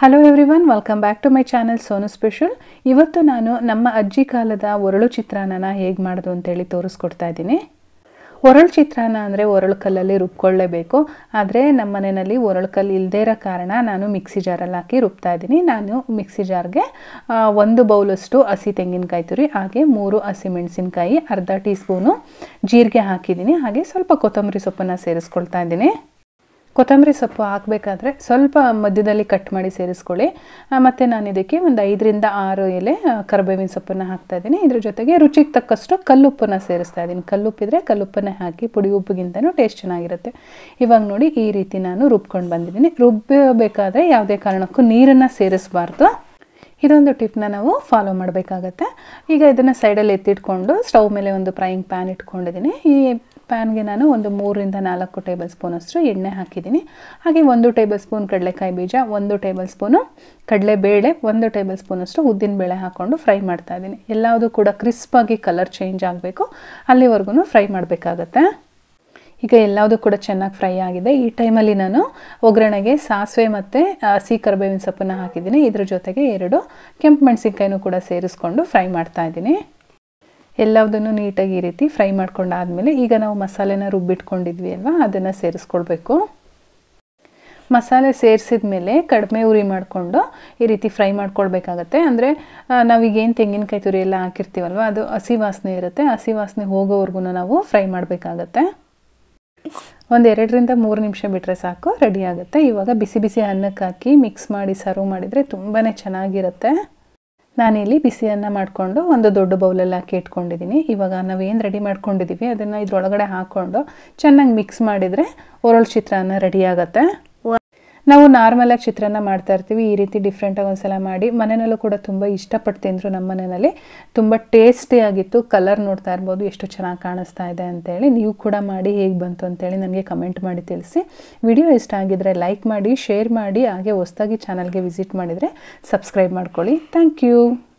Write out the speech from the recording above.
hello everyone welcome back to my channel Sonu special ಇವತ್ತು ನಾನು ನಮ್ಮ ಅಜ್ಜಿ ಕಾಲದ ಒರಳು ಚಿತ್ರಾನ್ನನ ಹೇಗೆ ಮಾಡೋದು ಅಂತೇಳಿ ತೋರಿಸ್ಕೊಡ್ತಾ ಇದ್ದೀನಿ ಒರಳು ಚಿತ್ರಾನ್ನ ಅಂದರೆ ಒರಳು ಕಲ್ಲಲ್ಲಿ ರುಬ್ಕೊಳ್ಳೇಬೇಕು ಆದರೆ ನಮ್ಮ ಮನೆಯಲ್ಲಿ ಒರಳು ಕಲ್ಲು ಇಲ್ಲದೇ ಇರೋ ಕಾರಣ ನಾನು ಮಿಕ್ಸಿ ಜಾರಲ್ಲಿ ಹಾಕಿ ರುಬ್ತಾ ಇದ್ದೀನಿ ನಾನು ಮಿಕ್ಸಿ ಜಾರ್ಗೆ ಆ, ಒಂದು ಬೌಲಷ್ಟು ಹಸಿ ತೆಂಗಿನಕಾಯಿ ತುರಿ ಹಾಗೆ ಮೂರು ಹಸಿಮೆಣಸಿನ್ಕಾಯಿ ಅರ್ಧ ಟೀ ಸ್ಪೂನು ಜೀರಿಗೆ ಹಾಕಿದ್ದೀನಿ ಹಾಗೆ ಸ್ವಲ್ಪ ಕೊತ್ತಂಬರಿ ಸೊಪ್ಪನ್ನು ಸೇರಿಸ್ಕೊಳ್ತಾ ಇದ್ದೀನಿ ಕೊತ್ತಂಬರಿ ಸೊಪ್ಪು ಹಾಕಬೇಕಾದ್ರೆ ಸ್ವಲ್ಪ ಮಧ್ಯದಲ್ಲಿ ಕಟ್ ಮಾಡಿ ಸೇರಿಸ್ಕೊಳ್ಳಿ ಆ, ಮತ್ತು ನಾನು ಇದಕ್ಕೆ ಒಂದು ಐದರಿಂದ ಆರು ಎಲೆ ಆ, ಕರಿಬೇವಿನ ಸೊಪ್ಪನ್ನು ಹಾಕ್ತಾ ಇದ್ದೀನಿ ಇದ್ರ ಜೊತೆಗೆ ರುಚಿಗೆ ತಕ್ಕಷ್ಟು ಕಲ್ಲುಪ್ಪನ್ನು ಸೇರಿಸ್ತಾ ಇದ್ದೀನಿ ಕಲ್ಲುಪ್ಪಿದ್ರೆ ಕಲ್ಲುಪ್ಪನ್ನೇ ಹಾಕಿ ಪುಡಿ ಉಪ್ಪಿಗಿಂತನೂ ಟೇಸ್ಟ್ ಚೆನ್ನಾಗಿರುತ್ತೆ ಇವಾಗ ನೋಡಿ ಈ ರೀತಿ ನಾನು ರುಬ್ಕೊಂಡು ಬಂದಿದ್ದೀನಿ ರುಬ್ಬಬೇಕಾದ್ರೆ ಯಾವುದೇ ಕಾರಣಕ್ಕೂ ನೀರನ್ನು ಸೇರಿಸಬಾರ್ದು ಇದೊಂದು ಟಿಪ್ನ ನಾವು ಫಾಲೋ ಮಾಡಬೇಕಾಗತ್ತೆ ಈಗ ಇದನ್ನು ಸೈಡಲ್ಲಿ ಎತ್ತಿಟ್ಕೊಂಡು ಸ್ಟವ್ ಮೇಲೆ ಒಂದು ಫ್ರೈಯಿಂಗ್ ಪ್ಯಾನ್ ಇಟ್ಕೊಂಡಿದ್ದೀನಿ ಈ ಪ್ಯಾನ್ಗೆ ನಾನು ಒಂದು ಮೂರರಿಂದ ನಾಲ್ಕು ಟೇಬಲ್ ಸ್ಪೂನಷ್ಟು ಎಣ್ಣೆ ಹಾಕಿದ್ದೀನಿ ಹಾಗೆ ಒಂದು ಟೇಬಲ್ ಸ್ಪೂನ್ ಕಡಲೆಕಾಯಿ ಬೀಜ ಒಂದು ಟೇಬಲ್ ಸ್ಪೂನು ಕಡಲೆಬೇಳೆ ಒಂದು ಟೇಬಲ್ ಸ್ಪೂನಷ್ಟು ಉದ್ದಿನಬೇಳೆ ಹಾಕ್ಕೊಂಡು ಫ್ರೈ ಮಾಡ್ತಾ ಇದ್ದೀನಿ ಎಲ್ಲವುದು ಕೂಡ ಕ್ರಿಸ್ಪಾಗಿ ಕಲರ್ ಚೇಂಜ್ ಆಗಬೇಕು ಅಲ್ಲಿವರೆಗೂ ಫ್ರೈ ಮಾಡಬೇಕಾಗತ್ತೆ ಈಗ ಎಲ್ಲದೂ ಕೂಡ ಚೆನ್ನಾಗಿ ಫ್ರೈ ಆಗಿದೆ ಈ ಟೈಮಲ್ಲಿ ನಾನು ಒಗ್ಗರಣೆಗೆ ಸಾಸಿವೆ ಮತ್ತು ಹಸಿ ಕರಿಬೇವಿನ ಸೊಪ್ಪನ್ನು ಹಾಕಿದ್ದೀನಿ ಇದ್ರ ಜೊತೆಗೆ ಎರಡು ಕೆಂಪು ಮೆಣಸಿನ್ಕಾಯಿನೂ ಕೂಡ ಸೇರಿಸ್ಕೊಂಡು ಫ್ರೈ ಮಾಡ್ತಾ ಇದ್ದೀನಿ ಎಲ್ಲದನ್ನು ನೀಟಾಗಿ ಈ ರೀತಿ ಫ್ರೈ ಮಾಡ್ಕೊಂಡಾದ್ಮೇಲೆ ಈಗ ನಾವು ಮಸಾಲೆನ ರುಬ್ಬಿಟ್ಕೊಂಡಿದ್ವಿ ಅಲ್ವಾ ಅದನ್ನು ಸೇರಿಸ್ಕೊಳ್ಬೇಕು ಮಸಾಲೆ ಸೇರಿಸಿದ ಮೇಲೆ ಕಡಿಮೆ ಉರಿ ಮಾಡಿಕೊಂಡು ಈ ರೀತಿ ಫ್ರೈ ಮಾಡ್ಕೊಳ್ಬೇಕಾಗತ್ತೆ ಅಂದರೆ ನಾವೀಗೇನು ತೆಂಗಿನಕಾಯಿ ತುರಿ ಎಲ್ಲ ಹಾಕಿರ್ತೀವಲ್ವ ಅದು ಹಸಿ ವಾಸನೆ ಇರುತ್ತೆ ಹಸಿ ವಾಸನೆ ಹೋಗೋವರೆಗೂ ನಾವು ಫ್ರೈ ಮಾಡಬೇಕಾಗತ್ತೆ ಒಂದು ಎರಡರಿಂದ ಮೂರು ನಿಮಿಷ ಬಿಟ್ಟರೆ ಸಾಕು ರೆಡಿ ಆಗುತ್ತೆ ಇವಾಗ ಬಿಸಿ ಬಿಸಿ ಅನ್ನಕ್ಕೆ ಹಾಕಿ ಮಿಕ್ಸ್ ಮಾಡಿ ಸರ್ವ್ ಮಾಡಿದರೆ ತುಂಬಾ ಚೆನ್ನಾಗಿರುತ್ತೆ ನಾನಿಲ್ಲಿ ಬಿಸಿ ಅನ್ನ ಮಾಡಿಕೊಂಡು ಒಂದು ದೊಡ್ಡ ಬೌಲಲ್ಲಿ ಹಾಕಿ ಇಟ್ಕೊಂಡಿದ್ದೀನಿ ಇವಾಗ ನಾವೇನು ರೆಡಿ ಮಾಡ್ಕೊಂಡಿದ್ದೀವಿ ಅದನ್ನು ಇದ್ರೊಳಗಡೆ ಹಾಕ್ಕೊಂಡು ಚೆನ್ನಾಗಿ ಮಿಕ್ಸ್ ಮಾಡಿದರೆ ಒರಳು ಚಿತ್ರಾನ್ನ ರೆಡಿ ಆಗುತ್ತೆ ನಾವು ನಾರ್ಮಲಾಗಿ ಚಿತ್ರಾನ್ನ ಮಾಡ್ತಾ ಇರ್ತೀವಿ ಈ ರೀತಿ ಡಿಫ್ರೆಂಟಾಗಿ ಒಂದ್ಸಲ ಮಾಡಿ ಮನೆಯಲ್ಲೂ ಕೂಡ ತುಂಬ ಇಷ್ಟಪಟ್ಟು ತಿಂದರು ನಮ್ಮ ಮನೆಯಲ್ಲಿ ತುಂಬ ಟೇಸ್ಟಿಯಾಗಿತ್ತು ಕಲರ್ ನೋಡ್ತಾ ಇರ್ಬೋದು ಎಷ್ಟು ಚೆನ್ನಾಗಿ ಕಾಣಿಸ್ತಾ ಇದೆ ಅಂತೇಳಿ ನೀವು ಕೂಡ ಮಾಡಿ ಹೇಗೆ ಬಂತು ಅಂತೇಳಿ ನನಗೆ ಕಮೆಂಟ್ ಮಾಡಿ ತಿಳಿಸಿ ವಿಡಿಯೋ ಇಷ್ಟ ಆಗಿದ್ರೆ ಲೈಕ್ ಮಾಡಿ ಶೇರ್ ಮಾಡಿ ಹಾಗೆ ಹೊಸ್ದಾಗಿ ಚಾನಲ್ಗೆ ವಿಸಿಟ್ ಮಾಡಿದರೆ ಸಬ್ಸ್ಕ್ರೈಬ್ ಮಾಡ್ಕೊಳ್ಳಿ ಥ್ಯಾಂಕ್ ಯು